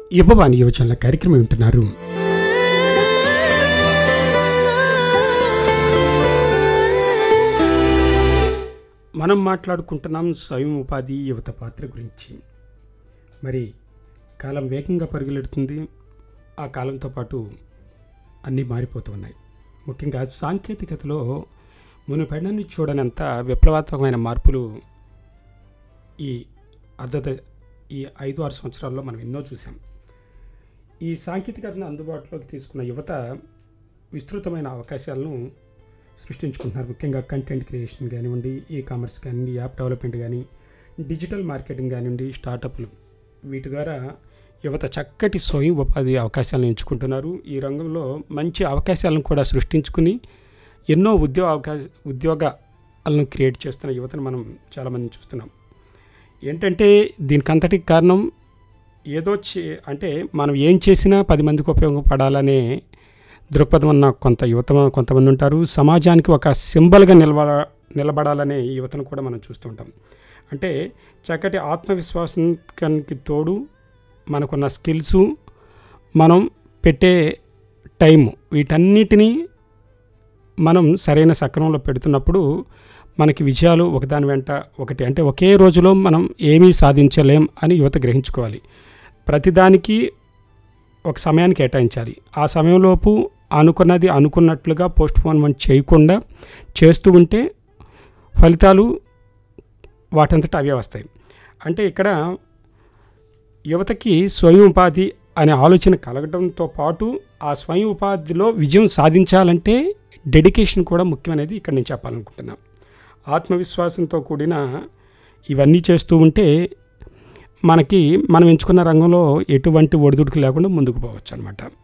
యువవాణి యువజనుల కార్యక్రమం వింటున్నారు మనం మాట్లాడుకుంటున్నాం స్వయం ఉపాధి యువత పాత్ర గురించి మరి కాలం వేగంగా పరుగులెడుతుంది ఆ కాలంతో పాటు అన్నీ మారిపోతూ ఉన్నాయి ముఖ్యంగా సాంకేతికతలో మునుపెడని చూడనంత విప్లవాత్మకమైన మార్పులు ఈ అర్ధ ఈ ఐదు ఆరు సంవత్సరాల్లో మనం ఎన్నో చూసాం ఈ సాంకేతికతను అందుబాటులోకి తీసుకున్న యువత విస్తృతమైన అవకాశాలను సృష్టించుకుంటున్నారు ముఖ్యంగా కంటెంట్ క్రియేషన్ కానివ్వండి ఈ కామర్స్ కానివ్వండి యాప్ డెవలప్మెంట్ కానీ డిజిటల్ మార్కెటింగ్ కానివ్వండి స్టార్టప్లు వీటి ద్వారా యువత చక్కటి స్వయం ఉపాధి అవకాశాలను ఎంచుకుంటున్నారు ఈ రంగంలో మంచి అవకాశాలను కూడా సృష్టించుకుని ఎన్నో ఉద్యోగ అవకాశ ఉద్యోగాలను క్రియేట్ చేస్తున్న యువతను మనం చాలామంది చూస్తున్నాం ఏంటంటే దీనికి అంతటికి కారణం ఏదో చే అంటే మనం ఏం చేసినా పది మందికి ఉపయోగపడాలనే దృక్పథం ఉన్న కొంత యువత కొంతమంది ఉంటారు సమాజానికి ఒక సింబల్గా నిలబడ నిలబడాలనే యువతను కూడా మనం చూస్తూ ఉంటాం అంటే చక్కటి ఆత్మవిశ్వాసానికి తోడు మనకున్న స్కిల్స్ మనం పెట్టే టైం వీటన్నిటినీ మనం సరైన సక్రమంలో పెడుతున్నప్పుడు మనకి విజయాలు ఒకదాని వెంట ఒకటి అంటే ఒకే రోజులో మనం ఏమీ సాధించలేం అని యువత గ్రహించుకోవాలి ప్రతిదానికి ఒక సమయాన్ని కేటాయించాలి ఆ సమయంలోపు అనుకున్నది అనుకున్నట్లుగా పోస్ట్ పోన్మెంట్ చేయకుండా చేస్తూ ఉంటే ఫలితాలు వాటంతటా అవే వస్తాయి అంటే ఇక్కడ యువతకి స్వయం ఉపాధి అనే ఆలోచన కలగడంతో పాటు ఆ స్వయం ఉపాధిలో విజయం సాధించాలంటే డెడికేషన్ కూడా ముఖ్యమనేది ఇక్కడ నేను చెప్పాలనుకుంటున్నాను ఆత్మవిశ్వాసంతో కూడిన ఇవన్నీ చేస్తూ ఉంటే మనకి మనం ఎంచుకున్న రంగంలో ఎటువంటి ఒడిదుడుకు లేకుండా ముందుకు పోవచ్చు అనమాట